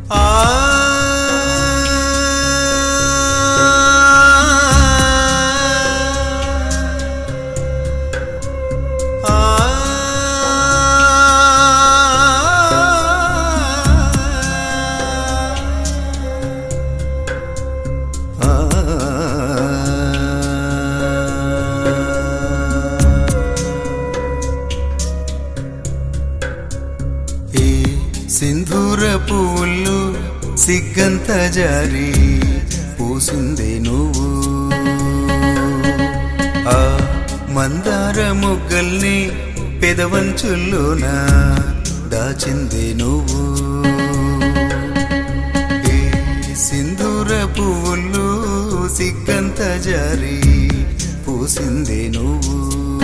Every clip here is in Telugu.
ఏ సింధూర పూలు సిగ్గంత జారి పూసిందే నువ్వు ఆ మందార మొగ్గల్ని పెదవంచుల్లోన దాచిందే నువ్వు ఏ సింధూర పువ్వులు సిగ్గంత జారి పూసిందే నువ్వు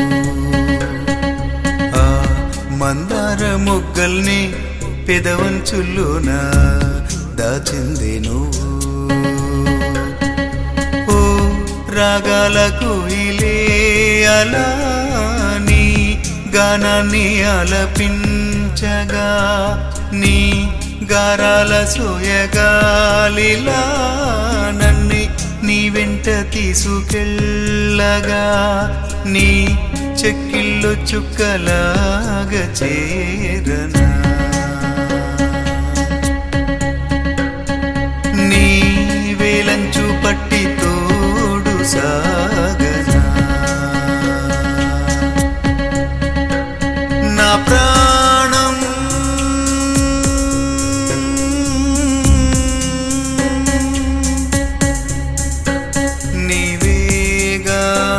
ఆ మందార మొగ్గల్ని పెదవంచుల్లోన దాచిందే నువ్వు ఓ రాగాల కోయిలే అలా నీ గానాన్ని ఆలపించగా నీ గారాల సోయగాలిలా నన్ని నీ వెంట తీసుకెళ్ళగా నీ చెక్కిళ్ళు చుక్కలాగా చేరనా నీ వేలంచు పట్టి తోడు సాగనా నా ప్రాణం నీవేగా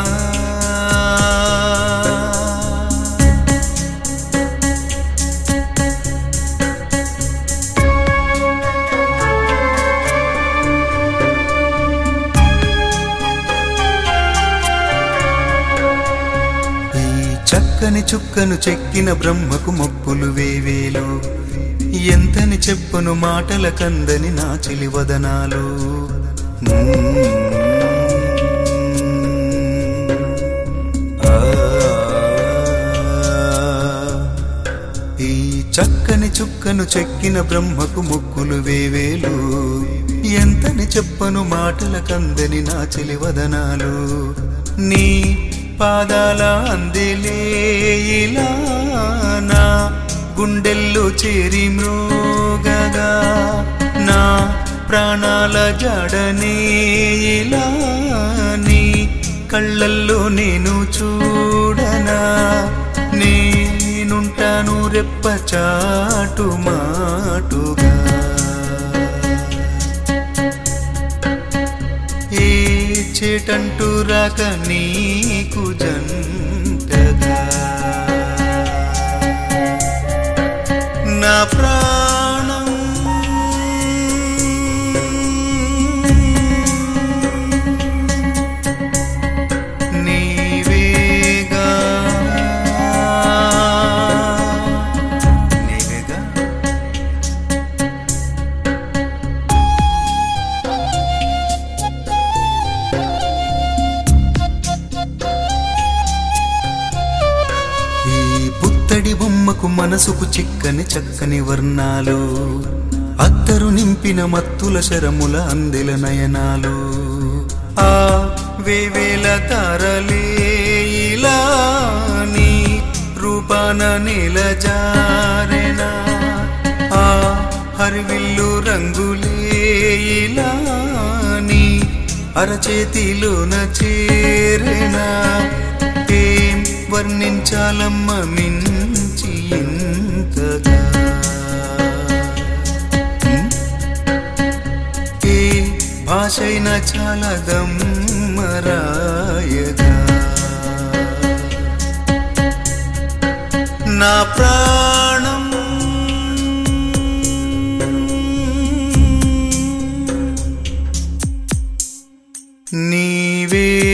ఈ చక్కని చుక్కను చెక్కిన బ్రహ్మకు మొక్కులు వేవేలు ఎంతని చెప్పును మాటల కందని నా చిలి వదనాలు ఆ, ఈ చక్కని చుక్కను చెక్కిన బ్రహ్మకు మొక్కులు వేవేలు ఎంతని చెప్పను మాటల కందని నా చెలి వదనాలు నీ పాదాల అందిలే ఇలా నా గుండెల్లో చేరి మ్రోగగా నా ప్రాణాల జాడనే ఇలా నీ కళ్ళల్లో నేను చూడనా నేనుంటాను రెప్ప చాటు మాటుగా ఏ చేటంటూ రాక నీకు జంటగా నా ప్రాణం నీవేగా నీవేగా ఈ పుత్తడి బొమ్మకు మనసుకు చిక్కని చక్కని వర్ణాలు అత్తరు నింపిన మత్తుల శరముల అందెల నయనాలు ఆ వేవేల తారలే ఇలా నీ రూపాన నీల జారెనా ఆ హరివిల్లు రంగులే ఇలా నీ అరచేతిలోన చేరేనా ఏం వర్ణించాలమ్మ మించి ఇంతగా హ్మ్? ఏ భాషైన చాలా దమ్మరాయగా నా ప్రాణం నీవే